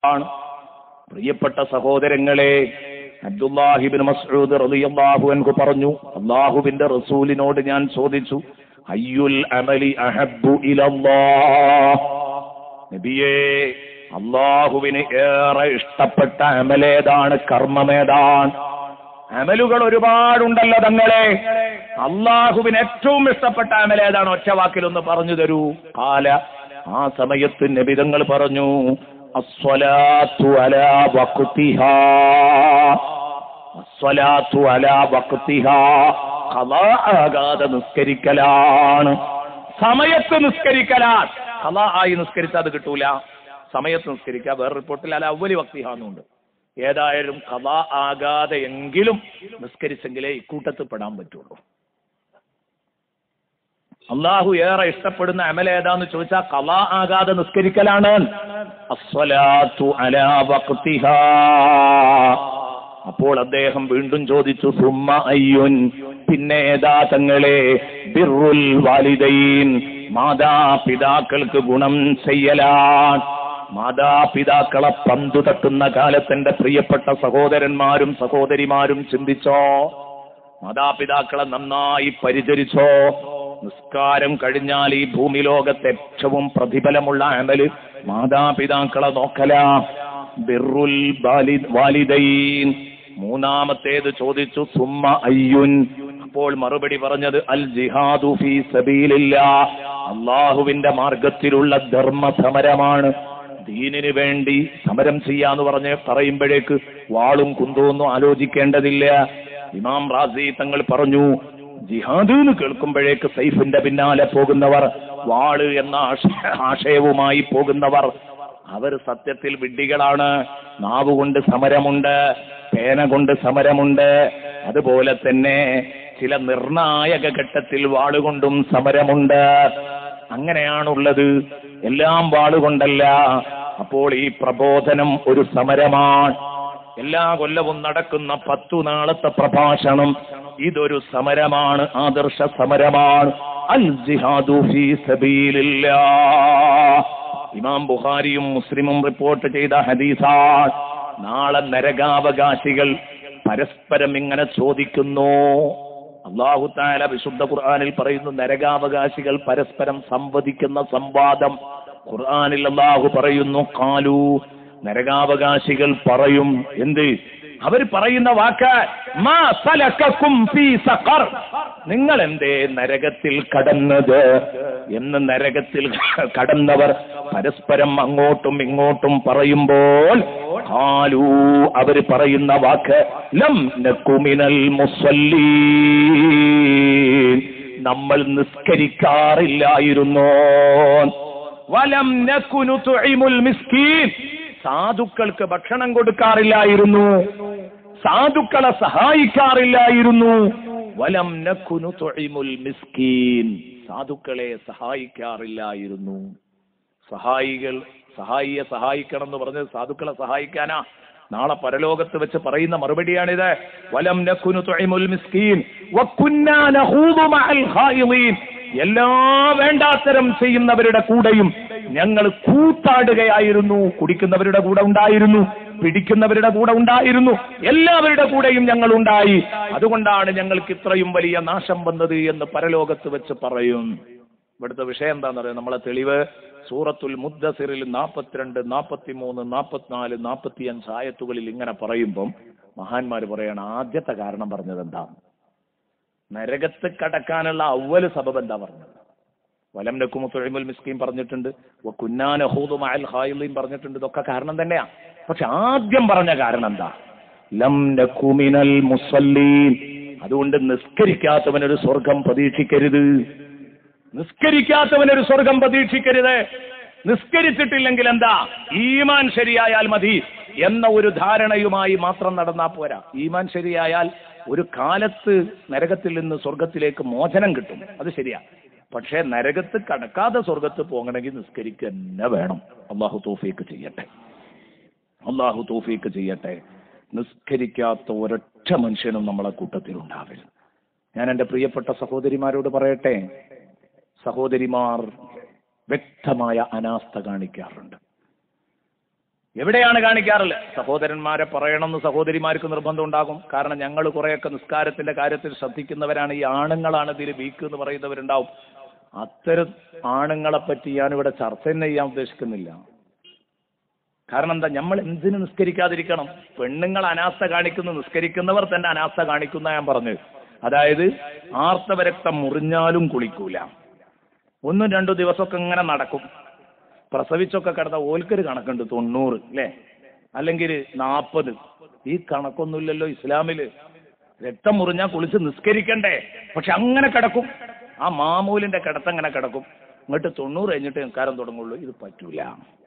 ആണ് പ്രിയപ്പെട്ട സഹോദരങ്ങളെ അബ്ദുല്ലാഹിബിൻ മസ്ഊദ് റളിയല്ലാഹു അൻഹു പറഞ്ഞു അള്ളാഹുവിന്റെ റസൂലിനോട് ഞാൻ ചോദിച്ചു അയ്യുൽ അമലി അഹബ്ബു ഇലല്ലാഹ് നബിയേ അള്ളാഹുവിന് ഏറെ ഇഷ്ടപ്പെട്ട അമലേതാണ് കർമ്മമേതാണ് അമലുകൾ ഒരുപാടുണ്ടല്ലോ തങ്ങളെ അള്ളാഹുവിന് ഏറ്റവും ഇഷ്ടപ്പെട്ട അമലേതാണ് ഒറ്റ വാക്കിലൊന്ന് പറഞ്ഞു തരൂ കാല ആ സമയത്ത് നബിതങ്ങൾ പറഞ്ഞു അസ്വലാത്തു അലാ വഖ്തിഹാ അസ്വലാത്തു അലാ വഖ്തിഹാ ഖളാ ആകാതെ നിസ്കരിക്കലാണ് സമയത്ത് നിസ്കരിക്കലാണ് ഖളാ ആയി നിസ്കരിച്ചാൽ അത് കിട്ടൂല സമയത്ത് നിസ്കരിക്കുക വേറെ റിപ്പോർട്ടിൽ അല്ല അവലി വക്തിഹാന്നുണ്ട് ഏതായാലും കഥ ആകാതെ എങ്കിലും നിസ്കരിച്ചെങ്കിലേ ഇക്കൂട്ടത്തിൽ പെടാൻ പറ്റുള്ളൂ അള്ളാഹു ഏറെ ഇഷ്ടപ്പെടുന്ന അമൽ ഏതാന്ന് ചോദിച്ചാൽ കഥ ആകാതെ നിസ്കരിക്കലാണ് അസ്വലാത്തു അലാ വഖ്തിഹാ അപ്പോൾ അദ്ദേഹം വീണ്ടും ചോദിച്ചു സുമ്മ അയ്യുൻ പിന്നെ ഏതാ തങ്ങളെ ബിറുൽ വാലിദൈൻ മാതാപിതാക്കൾക്ക് ഗുണം ചെയ്യലാൻ മാതാപിതാക്കളെ പന്തു തട്ടുന്ന കാലത്ത് എന്റെ പ്രിയപ്പെട്ട സഹോദരന്മാരും സഹോദരിമാരും ചിന്തിച്ചോ മാതാപിതാക്കളെ നന്നായി പരിചരിച്ചോ നിസ്കാരം കഴിഞ്ഞാൽ ഈ ഭൂമി ലോകത്ത് ഏറ്റവും പ്രതിഫലമുള്ള അമല് മാതാപിതാക്കളെ നോക്കല ബിറുൽ വാലി- വാലിദൈൻ മൂന്നാമത്തേത് ചോദിച്ചു സുമ്മ അയ്യുൻ അപ്പോൾ മറുപടി പറഞ്ഞത് അൽ ജിഹാദു ഫീ സബീലില്ല അള്ളാഹുവിന്റെ മാർഗത്തിലുള്ള ധർമ്മ സമരമാണ് ദീനിന് വേണ്ടി സമരം ചെയ്യാന്ന് പറഞ്ഞ് പറയുമ്പോഴേക്ക് വാളും കുന്തോന്നും ആലോചിക്കേണ്ടതില്ല ഇമാം റാസി തങ്ങൾ പറഞ്ഞു ജിഹാദ് എന്ന് കേൾക്കുമ്പോഴേക്ക് സൈഫിന്റെ പിന്നാലെ പോകുന്നവർ വാള് എന്ന ആശ- ആശയവുമായി പോകുന്നവർ അവർ സത്യത്തിൽ വിഡ്ഢികളാണ് നാവ് കൊണ്ട് സമരമുണ്ട് പേന കൊണ്ട് സമരമുണ്ട് അതുപോലെ തന്നെ ചില നിർണായക ഘട്ടത്തിൽ വാളുകൊണ്ടും സമരമുണ്ട് അങ്ങനെയാണുള്ളത് എല്ലാം വാളുകൊണ്ടല്ല അപ്പോൾ ഈ പ്രബോധനം ഒരു സമരമാണ് എല്ലാ കൊല്ലവും നടക്കുന്ന പത്തു നാളത്തെ പ്രഭാഷണം ഇതൊരു സമരമാണ് ആദർശ സമരമാണ് അൽ ജിഹാദു ഫീ സബീലില്ലാ ഇമാം ബുഖാരിയും മുസ്ലിമും റിപ്പോർട്ട് ചെയ്ത ഹദീസാണ് നാളെ നരകാവകാശികൾ പരസ്പരം ഇങ്ങനെ ചോദിക്കുന്നു അള്ളാഹു താല വിശുദ്ധ ഖുർആനിൽ പറയുന്നു നരകാവകാശികൾ പരസ്പരം സംവദിക്കുന്ന സംവാദം ഖുർആനിൽ അള്ളാഹു പറയുന്നു കാലു നരകാവകാശികൾ പറയും എന്ത് അവർ പറയുന്ന വാക്ക് മാ സലക്കക്കും ഫീ സഖർ നിങ്ങൾ എന്തേ നരകത്തിൽ കടന്നത് എന്ന് നരകത്തിൽ കടന്നവർ പരസ്പരം അങ്ങോട്ടും ഇങ്ങോട്ടും പറയുമ്പോൾ ഹാലൂ അവർ പറയുന്ന വാക്ക് ലം നക്കുമിനൽ മുസല്ലീൻ നമ്മൾ നിസ്കരിക്കാറില്ലായിരുന്നോ വലം നക്കുനു തുഇമുൽ മിസ്കീൻ സാധുക്കൾക്ക് ഭക്ഷണം കൊടുക്കാറില്ലായിരുന്നു സാധുക്കളെ സഹായിക്കാറില്ലായിരുന്നു വലം നക്കുനു തുഇമുൽ മിസ്കീൻ സാധുക്കളെ സഹായിക്കാറില്ലായിരുന്നു സഹായികൾ സഹായിയെ സഹായിക്കണം എന്ന് പറഞ്ഞത് സാധുക്കളെ സഹായിക്കാനാ നാളെ പരലോകത്ത് വെച്ച് പറയുന്ന മറുപടിയാണിത് വലം നക്കുനു തുഇമുൽ മിസ്കീൻ വകുന്നാ നഖൂദു മഅൽ ഖായിദീൻ എല്ലാ വേണ്ടാത്തരം ചെയ്യുന്നവരുടെ കൂടെയും ഞങ്ങൾ കൂത്താടുകയായിരുന്നു കുടിക്കുന്നവരുടെ കൂടെ ഉണ്ടായിരുന്നു പിടിക്കുന്നവരുടെ കൂടെ ഉണ്ടായിരുന്നു എല്ലാവരുടെ കൂടെയും ഞങ്ങൾ ഉണ്ടായി അതുകൊണ്ടാണ് ഞങ്ങൾക്ക് ഇത്രയും വലിയ നാശം വന്നത് എന്ന് പരലോകത്ത് വെച്ച് പറയും ഇവിടുത്തെ വിഷയം എന്താണെന്ന് പറയാം നമ്മളെ തെളിവ് സൂറത്തുൽ മുദ്ദസിറിൽ നാൽപ്പത്തിരണ്ട് നാൽപ്പത്തിമൂന്ന് നാൽപ്പത്തിനാല് നാൽപ്പത്തിയഞ്ച് ആയത്തുകളിൽ ഇങ്ങനെ പറയുമ്പം മഹാന്മാർ പറയാണ് ആദ്യത്തെ കാരണം പറഞ്ഞത് എന്താ നരകത്ത് കടക്കാനുള്ള അവല് സബബ് എന്താ പറഞ്ഞത് വലം നക്കുമു തൊഴിമുൽ മിസ്കീം പറഞ്ഞിട്ടുണ്ട് കുന്നാനഹൂദും അയൽ ഹായിലും പറഞ്ഞിട്ടുണ്ട് ഇതൊക്കെ കാരണം തന്നെയാ പക്ഷെ ആദ്യം പറഞ്ഞ കാരണം എന്താ ലം നക്കുമിനൽ മുസല്ലീൻ അതുകൊണ്ട് നിസ്കരിക്കാത്തവനൊരു സ്വർഗം പ്രതീക്ഷിക്കരുത് നിസ്കരിക്കാത്തവനൊരു സ്വർഗം പ്രതീക്ഷിക്കരുത് നിസ്കരിച്ചിട്ടില്ലെങ്കിൽ എന്താ ഈമാൻ ശരിയായാൽ മതി എന്ന ഒരു ധാരണയുമായി മാത്രം നടന്നാ പോരാ ഈമാൻ ശരിയായാൽ ഒരു കാലത്ത് നരകത്തിൽ നിന്ന് സ്വർഗത്തിലേക്ക് മോചനം കിട്ടും അത് ശരിയാ പക്ഷേ നരകത്ത് കടക്കാതെ സ്വർഗത്ത് പോകണമെങ്കിൽ നിസ്കരിക്കുക തന്നെ വേണം അള്ളാഹു തോഫീക്ക് ചെയ്യട്ടെ അള്ളാഹു തോഫീക്ക് ചെയ്യട്ടെ നിസ്കരിക്കാത്ത ഒരൊറ്റ മനുഷ്യനും നമ്മളെ കൂട്ടത്തിൽ ഉണ്ടാവരുത് ഞാൻ എൻ്റെ പ്രിയപ്പെട്ട സഹോദരിമാരോട് പറയട്ടെ സഹോദരിമാർ വ്യക്തമായ അനാസ്ഥ കാണിക്കാറുണ്ട് എവിടെയാണ് കാണിക്കാറുള്ളത് സഹോദരന്മാരെ പറയണമെന്ന് സഹോദരിമാർക്ക് നിർബന്ധം ഉണ്ടാകും കാരണം ഞങ്ങൾ കുറെയൊക്കെ നിസ്കാരത്തിന്റെ കാര്യത്തിൽ ശ്രദ്ധിക്കുന്നവരാണ് ഈ ആണുങ്ങളാണ് ഇതിൽ വീക്ക് എന്ന് പറയുന്നവരുണ്ടാവും അത്തരം ആണുങ്ങളെ പറ്റി ഞാനിവിടെ ചർച്ച തന്നെ ചെയ്യാൻ ഉദ്ദേശിക്കുന്നില്ല കാരണം എന്താ നമ്മൾ എന്തിനു നിസ്കരിക്കാതിരിക്കണം പെണ്ണുങ്ങൾ അനാസ്ഥ കാണിക്കുന്നു നിസ്കരിക്കുന്നവർ തന്നെ അനാസ്ഥ കാണിക്കുന്ന ഞാൻ പറഞ്ഞത് അതായത് ആർത്തവരക്തം മുറിഞ്ഞാലും കുളിക്കൂല ഒന്നും രണ്ടു ദിവസമൊക്കെ ഇങ്ങനെ നടക്കും പ്രസവിച്ചൊക്കെ കിടന്ന ഓൽക്കൊരു കണക്കുണ്ട് തൊണ്ണൂറ് അല്ലേ അല്ലെങ്കിൽ നാൽപ്പത് ഈ കണക്കൊന്നുമില്ലല്ലോ ഇസ്ലാമില് രക്തം മുറിഞ്ഞാൽ കുളിച്ച് നിസ്കരിക്കണ്ടേ പക്ഷെ അങ്ങനെ കിടക്കും ആ മാമൂലിന്റെ കിടത്തങ്ങനെ കിടക്കും ഇങ്ങോട്ട് തൊണ്ണൂറ് കഴിഞ്ഞിട്ട് നിൽക്കാരം തുടങ്ങുള്ളൂ ഇത് പറ്റൂല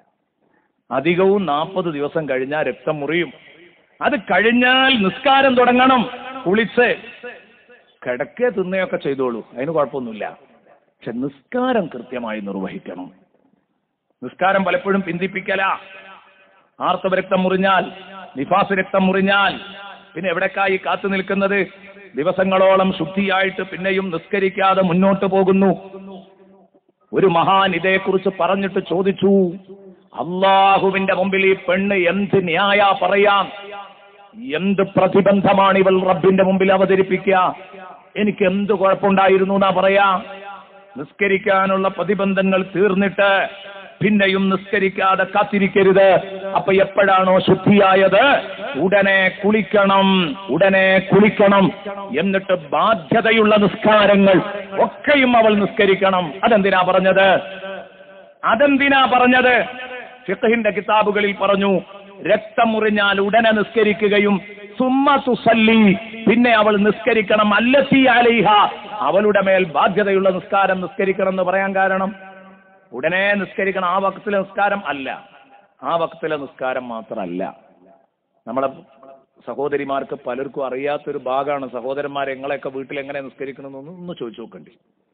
അധികവും നാൽപ്പത് ദിവസം കഴിഞ്ഞാൽ രക്തം മുറിയും അത് കഴിഞ്ഞാൽ നിസ്കാരം തുടങ്ങണം കുളിച്ച് കിടക്കെ തിന്നയൊക്കെ ചെയ്തോളൂ അതിന് കുഴപ്പമൊന്നുമില്ല പക്ഷെ നിസ്കാരം കൃത്യമായി നിർവഹിക്കണം നിസ്കാരം പലപ്പോഴും പിന്തിപ്പിക്കല ആർത്തവ രക്തം മുറിഞ്ഞാൽ നിഫാസ് രക്തം മുറിഞ്ഞാൽ പിന്നെ എവിടേക്കായി കാത്തു നിൽക്കുന്നത് ദിവസങ്ങളോളം ശുദ്ധിയായിട്ട് പിന്നെയും നിസ്കരിക്കാതെ മുന്നോട്ട് പോകുന്നു ഒരു മഹാൻ ഇതേക്കുറിച്ച് പറഞ്ഞിട്ട് ചോദിച്ചു അള്ളാഹുവിന്റെ മുമ്പിൽ ഈ പെണ്ണ് എന്ത് ന്യായ പറയാം എന്ത് പ്രതിബന്ധമാണ് ഇവൾ റബ്ബിന്റെ മുമ്പിൽ അവതരിപ്പിക്കുക എനിക്ക് എന്ത് കുഴപ്പമുണ്ടായിരുന്നു എന്നാ പറയാ നിസ്കരിക്കാനുള്ള പ്രതിബന്ധങ്ങൾ തീർന്നിട്ട് പിന്നെയും നിസ്കരിക്കാതെ കാത്തിരിക്കരുത് അപ്പൊ എപ്പോഴാണോ ശുദ്ധിയായത് ഉടനെ കുളിക്കണം ഉടനെ കുളിക്കണം എന്നിട്ട് ബാധ്യതയുള്ള നിസ്കാരങ്ങൾ ഒക്കെയും അവൾ നിസ്കരിക്കണം അതെന്തിനാ പറഞ്ഞത് അതെന്തിനാ പറഞ്ഞത് ഫിഖഹിന്റെ കിതാബുകളിൽ പറഞ്ഞു രക്തം മുറിഞ്ഞാൽ ഉടനെ നിസ്കരിക്കുകയും സുമ്മ തുസല്ലി പിന്നെ അവൾ നിസ്കരിക്കണം അല്ലത്തി അലൈഹ അവളുടെ മേൽ ബാധ്യതയുള്ള നിസ്കാരം നിസ്കരിക്കണം എന്ന് പറയാൻ കാരണം ഉടനെ നിസ്കരിക്കണം ആ വക്തിലെ നിസ്കാരം അല്ല ആ വക്തിലെ നിസ്കാരം മാത്രമല്ല നമ്മളെ സഹോദരിമാർക്ക് പലർക്കും അറിയാത്തൊരു ഭാഗമാണ് സഹോദരന്മാരെ നിങ്ങളെയൊക്കെ വീട്ടിൽ എങ്ങനെ നിസ്കരിക്കണമെന്നൊന്ന് ഒന്ന് ചോദിച്ചു നോക്കണ്ടി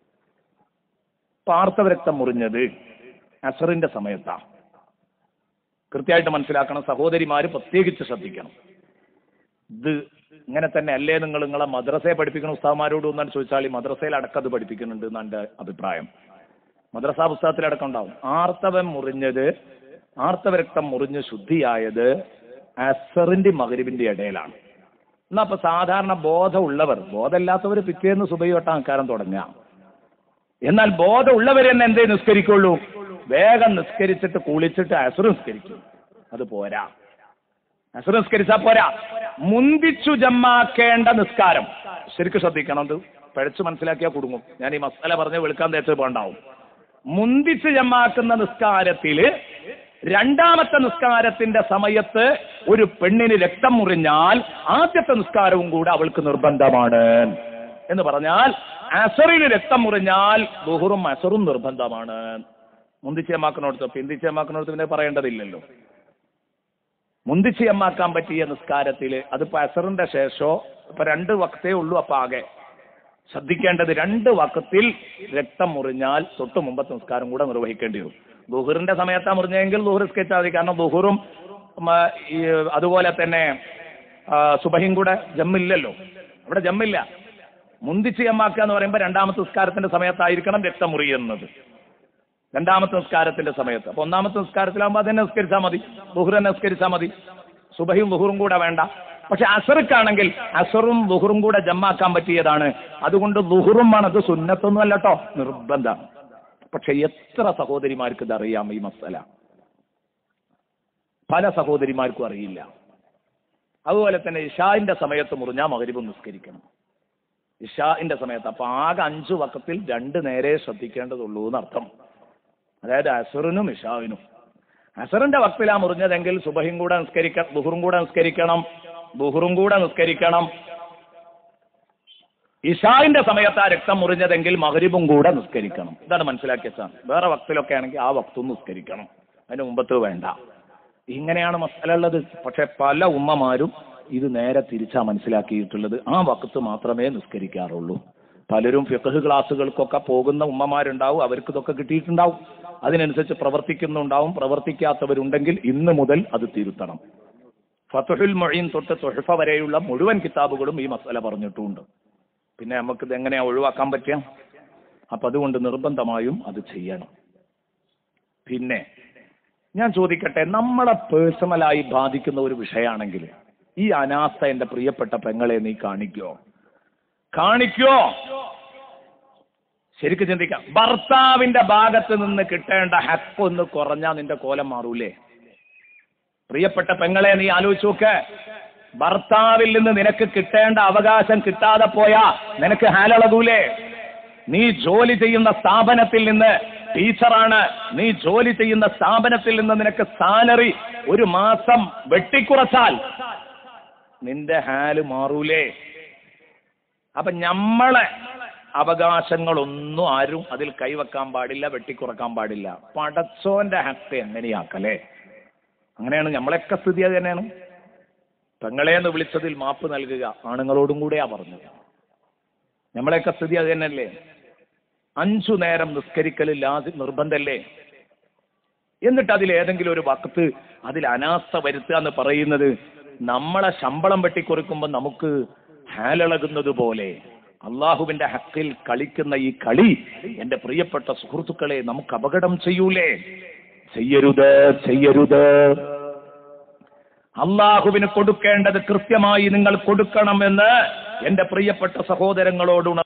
പാർത്ഥവരക്തം മുറിഞ്ഞത് അസറിന്റെ സമയത്താ കൃത്യമായിട്ട് മനസ്സിലാക്കണം സഹോദരിമാര് പ്രത്യേകിച്ച് ശ്രദ്ധിക്കണം ഇത് ഇങ്ങനെ തന്നെ അല്ലേ നിങ്ങൾ നിങ്ങളെ മദ്രസയെ പഠിപ്പിക്കുന്ന ഉസ്താവന്മാരോട് ഒന്നാണ് ചോദിച്ചാൽ ഈ മദ്രസയിൽ അടക്കം അത് പഠിപ്പിക്കുന്നുണ്ട് എന്നാണ് എൻ്റെ അഭിപ്രായം മദ്രസ പുസ്തകത്തിലടക്കം ഉണ്ടാവും ആർത്തവം മുറിഞ്ഞത് ആർത്തവരക്തം മുറിഞ്ഞ് ശുദ്ധിയായത് അസറിന്റെ മകരിവിന്റെ ഇടയിലാണ് എന്നാ അപ്പൊ സാധാരണ ബോധമുള്ളവർ ബോധമില്ലാത്തവർ പിറ്റേന്ന് സുബൈവട്ട ആൾക്കാരം തുടങ്ങുക എന്നാൽ ബോധമുള്ളവർ തന്നെ എന്തേ നിസ്കരിക്കുള്ളൂ വേഗം നിസ്കരിച്ചിട്ട് കുളിച്ചിട്ട് അസുർ നിസ്കരിക്കും അത് പോരാ അസുർ നിസ്കരിച്ചാ പോരാ മുന്തിച്ചു ജമ്മാക്കേണ്ട നിസ്കാരം ശരിക്കും ശ്രദ്ധിക്കണം അത് പഴച്ചു മനസ്സിലാക്കിയാൽ കുടുങ്ങും ഞാൻ ഈ മസാല പറഞ്ഞ് വെളുക്കാൻ തേച്ച് പോണ്ടാവും മുന്തിച്ച് ജമ്മാക്കുന്ന നിസ്കാരത്തില് രണ്ടാമത്തെ നിസ്കാരത്തിന്റെ സമയത്ത് ഒരു പെണ്ണിന് രക്തം മുറിഞ്ഞാൽ ആദ്യത്തെ നിസ്കാരവും കൂടെ അവൾക്ക് നിർബന്ധമാണ് എന്ന് പറഞ്ഞാൽ അസറിന് രക്തം മുറിഞ്ഞാൽ ബുഹുറും അസറും നിർബന്ധമാണ് മുന്തിച്ചയമാക്കണോടത്ത് പിന്തിച്ചയമാക്കണോടത്ത് പിന്നെ പറയേണ്ടതില്ലല്ലോ മുന്തിച്ചയമാക്കാൻ പറ്റിയ നിസ്കാരത്തില് അതിപ്പോ അസറിന്റെ ശേഷോ ഇപ്പൊ രണ്ട് വക്തേ ഉള്ളൂ അപ്പൊ ആകെ ശ്രദ്ധിക്കേണ്ടത് രണ്ട് വക്കത്തിൽ രക്തം മുറിഞ്ഞാൽ തൊട്ട് മുമ്പത്തെ നിസ്കാരം കൂടെ നിർവഹിക്കേണ്ടി വരും ദുഹറിന്റെ സമയത്താ മുറിഞ്ഞെങ്കിൽ ദുഹർ സ്കെച്ചാൽ മതി കാരണം ദുഹറും ഉം, ഈ അതുപോലെ തന്നെ ആ, സുബഹിയും കൂടെ ജമ്മില്ലല്ലോ അവിടെ ജമ്മില്ല മുന്തിച്ച് ജമ്മാക്കുക എന്ന് പറയുമ്പോൾ രണ്ടാമത്തെ നിസ്കാരത്തിന്റെ സമയത്തായിരിക്കണം രക്തം മുറിയുന്നത് രണ്ടാമത്തെ നിസ്കാരത്തിന്റെ സമയത്ത് അപ്പൊ ഒന്നാമത്തെ നിസ്കാരത്തിലാകുമ്പോൾ അതന്നെ നിസ്കരിച്ചാൽ മതി ദുഹർ തന്നെ നിസ്കരിച്ചാൽ മതി സുബഹിയും ദുഹറും കൂടെ വേണ്ട പക്ഷെ അസർക്കാണെങ്കിൽ അസറും ദുഹറും കൂടെ ജമ്മാക്കാൻ പറ്റിയതാണ് അതുകൊണ്ട് ദുഹറും ആണത് സുന്നത്തൊന്നും അല്ല കേട്ടോ നിർബന്ധം പക്ഷെ എത്ര സഹോദരിമാർക്ക് ഇത് അറിയാം ഈ മസല പല സഹോദരിമാർക്കും അറിയില്ല അതുപോലെ തന്നെ ഇഷാന്റെ സമയത്ത് മുറിഞ്ഞാൽ മകരിബ് നിസ്കരിക്കണം ഇഷാന്റെ സമയത്ത് അപ്പൊ ആകെ അഞ്ചു വക്കത്തിൽ രണ്ട് നേരെ ശ്രദ്ധിക്കേണ്ടതുള്ളൂ എന്നർത്ഥം അതായത് അസറിനും ഇഷാവിനും അസറിന്റെ വക്തിലാ മുറിഞ്ഞതെങ്കിൽ സുബഹിയും കൂടെ നിസ്കരിക്കണം ബുഹറും കൂടെ നിസ്കരിക്കണം ബുഹറും കൂടെ നിസ്കരിക്കണം ഇഷാവിന്റെ സമയത്ത് ആ രക്തം മുറിഞ്ഞതെങ്കിൽ മകരിബും കൂടെ നിസ്കരിക്കണം ഇതാണ് മനസ്സിലാക്കിയ സാർ വേറെ വക്തിലൊക്കെ ആണെങ്കിൽ ആ വക്തും നിസ്കരിക്കണം അതിന് മുമ്പത്ത് വേണ്ട ഇങ്ങനെയാണ് മസാല ഉള്ളത് പക്ഷെ പല ഉമ്മമാരും ഇത് നേരെ തിരിച്ചാ മനസ്സിലാക്കിയിട്ടുള്ളത് ആ വക്കത്ത് മാത്രമേ നിസ്കരിക്കാറുള്ളൂ പലരും ഫിഖഹ് ക്ലാസ്സുകൾക്കൊക്കെ പോകുന്ന ഉമ്മമാരുണ്ടാവും അവർക്ക് ഇതൊക്കെ കിട്ടിയിട്ടുണ്ടാവും അതിനനുസരിച്ച് പ്രവർത്തിക്കുന്നുണ്ടാവും പ്രവർത്തിക്കാത്തവരുണ്ടെങ്കിൽ ഇന്ന് മുതൽ അത് തിരുത്തണം ഫത്തുഹുൽ മൊഴീൻ തൊട്ട് തൊഹഫ വരെയുള്ള മുഴുവൻ കിതാബുകളും ഈ മസാല പറഞ്ഞിട്ടുമുണ്ട് പിന്നെ നമുക്കിത് എങ്ങനെയാ ഒഴിവാക്കാൻ പറ്റുക അപ്പൊ അതുകൊണ്ട് നിർബന്ധമായും അത് ചെയ്യണം പിന്നെ ഞാൻ ചോദിക്കട്ടെ നമ്മളെ പേഴ്സണലായി ബാധിക്കുന്ന ഒരു വിഷയമാണെങ്കിൽ ഈ അനാസ്ഥ എന്റെ പ്രിയപ്പെട്ട പെങ്ങളെ നീ കാണിക്കോ കാണിക്കോ ശരിക്കും ചിന്തിക്കാം ഭർത്താവിന്റെ ഭാഗത്ത് നിന്ന് കിട്ടേണ്ട ഹക്കൊന്ന് കുറഞ്ഞാ നിന്റെ കോലം മാറൂലേ പ്രിയപ്പെട്ട പെങ്ങളെ നീ ആലോചിച്ച് നോക്ക് ഭർത്താവിൽ നിന്ന് നിനക്ക് കിട്ടേണ്ട അവകാശം കിട്ടാതെ പോയാ നിനക്ക് ഹാലളകൂലേ നീ ജോലി ചെയ്യുന്ന സ്ഥാപനത്തിൽ നിന്ന് ടീച്ചറാണ് നീ ജോലി ചെയ്യുന്ന സ്ഥാപനത്തിൽ നിന്ന് നിനക്ക് സാലറി ഒരു മാസം വെട്ടിക്കുറച്ചാൽ നിന്റെ ഹാല് മാറൂലേ അപ്പൊ ഞമ്മളെ അവകാശങ്ങളൊന്നും ആരും അതിൽ കൈവെക്കാൻ പാടില്ല വെട്ടിക്കുറക്കാൻ പാടില്ല പടച്ചോന്റെ ഹക്ക് എങ്ങനെയാക്കലേ അങ്ങനെയാണ് നമ്മളെയൊക്കെ സ്ഥിതി അത് തന്നെയാണ് പെങ്ങളെന്ന് വിളിച്ചതിൽ മാപ്പ് നൽകുക ആണുങ്ങളോടും കൂടെയാ പറഞ്ഞത് നമ്മളെയൊക്കെ സ്ഥിതി അത് തന്നെയല്ലേ അഞ്ചു നേരം നിസ്കരിക്കൽ ലാസി നിർബന്ധല്ലേ എന്നിട്ട് അതിൽ ഏതെങ്കിലും ഒരു വക്കത്ത് അതിൽ അനാസ്ഥ വരുത്തുക എന്ന് പറയുന്നത് നമ്മളെ ശമ്പളം വെട്ടിക്കുറിക്കുമ്പോൾ നമുക്ക് ഹാലിളകുന്നത് പോലെ അള്ളാഹുവിന്റെ ഹക്കിൽ കളിക്കുന്ന ഈ കളി എന്റെ പ്രിയപ്പെട്ട സുഹൃത്തുക്കളെ നമുക്ക് അപകടം ചെയ്യൂലേ ചെയ്യരുത് ചെയ്യരുത് അള്ളാഹുവിന് കൊടുക്കേണ്ടത് കൃത്യമായി നിങ്ങൾ കൊടുക്കണമെന്ന് എന്റെ പ്രിയപ്പെട്ട സഹോദരങ്ങളോട് ഉണർ